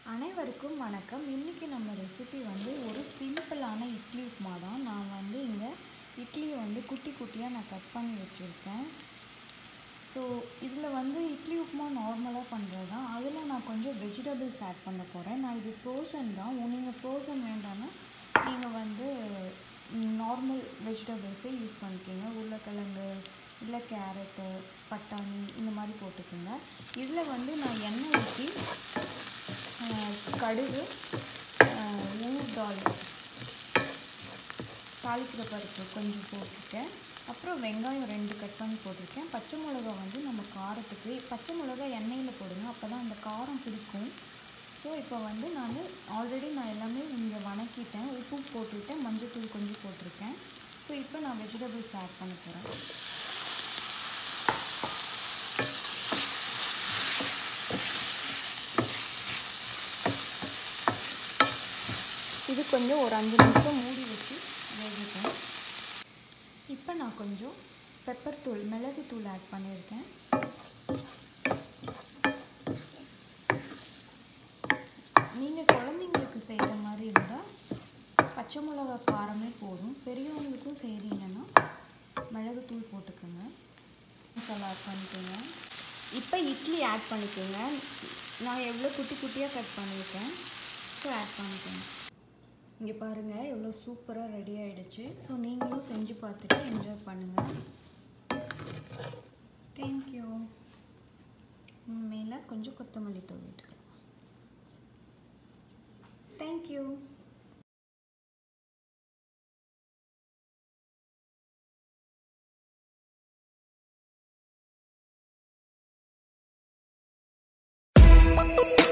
அனைவருக்கும் வணக்கம் இன்றைக்கி நம்ம ரெசிபி வந்து ஒரு சிம்பிளான இட்லி உப்புமா தான் நான் வந்து இங்கே இட்லியை வந்து குட்டி குட்டியாக நான் கட் பண்ணி வச்சுருக்கேன் ஸோ இதில் வந்து இட்லி உப்புமா நார்மலாக பண்ணுறது தான் அதில் நான் கொஞ்சம் வெஜிடபிள்ஸ் ஆட் பண்ண போகிறேன் நான் இது ஃப்ரோசன் தான் நீங்கள் ஃப்ரோசன் வேண்டாம்னா நீங்கள் வந்து நார்மல் வெஜிடபிள்ஸே யூஸ் பண்ணிக்கோங்க உருளைக்கிழங்கு இல்லை கேரட்டு பட்டாணி இந்த மாதிரி போட்டுக்கோங்க இதில் வந்து நான் எண்ணெய் ஊற்றி கடுகு ஊர் தால் தாளிக்கிற பருப்பு கொஞ்சம் போட்டிருக்கேன் அப்புறம் வெங்காயம் ரெண்டு கட் பண்ணி போட்டிருக்கேன் பச்சை மிளகா வந்து நம்ம காரத்துக்கு பச்சை மிளகா எண்ணெயில் போடுங்க அப்போ தான் அந்த காரம் பிடிக்கும் ஸோ இப்போ வந்து நான் ஆல்ரெடி நான் எல்லாமே இங்கே வணக்கிட்டேன் உப்பு போட்டுவிட்டேன் மஞ்சள்தூள் கொஞ்சம் போட்டிருக்கேன் ஸோ இப்போ நான் வெஜிடபிள்ஸ் ஆட் பண்ண போகிறேன் இது கொஞ்சம் ஒரு அஞ்சு நிமிஷம் மூடி வச்சு வேகட்டும் இப்போ நான் கொஞ்சம் பெப்பர் தூள் மிளகு தூள் ஆட் பண்ணியிருக்கேன் நீங்கள் குழந்தைங்களுக்கு செய்கிற மாதிரி இருந்தால் பச்சை மிளகா காரமே போதும் பெரியவங்களுக்கும் செய்கிறீங்கன்னா மிளகுத்தூள் போட்டுக்கோங்க மசாலா ஆட் பண்ணிக்கோங்க இப்போ இட்லி ஆட் பண்ணிக்கோங்க நான் எவ்வளோ குட்டி குட்டியாக கட் பண்ணியிருக்கேன் ஸோ ஆட் பண்ணிக்கோங்க இங்கே பாருங்கள் எவ்வளோ சூப்பராக ரெடி ஆகிடுச்சு ஸோ நீங்களும் செஞ்சு பார்த்துட்டு என்ஜாய் பண்ணுங்கள் தேங்க்யூ மேலே கொஞ்சம் கொத்தமல்லி தூள் விட்டுக்கலாம் தேங்க்யூ Thank you.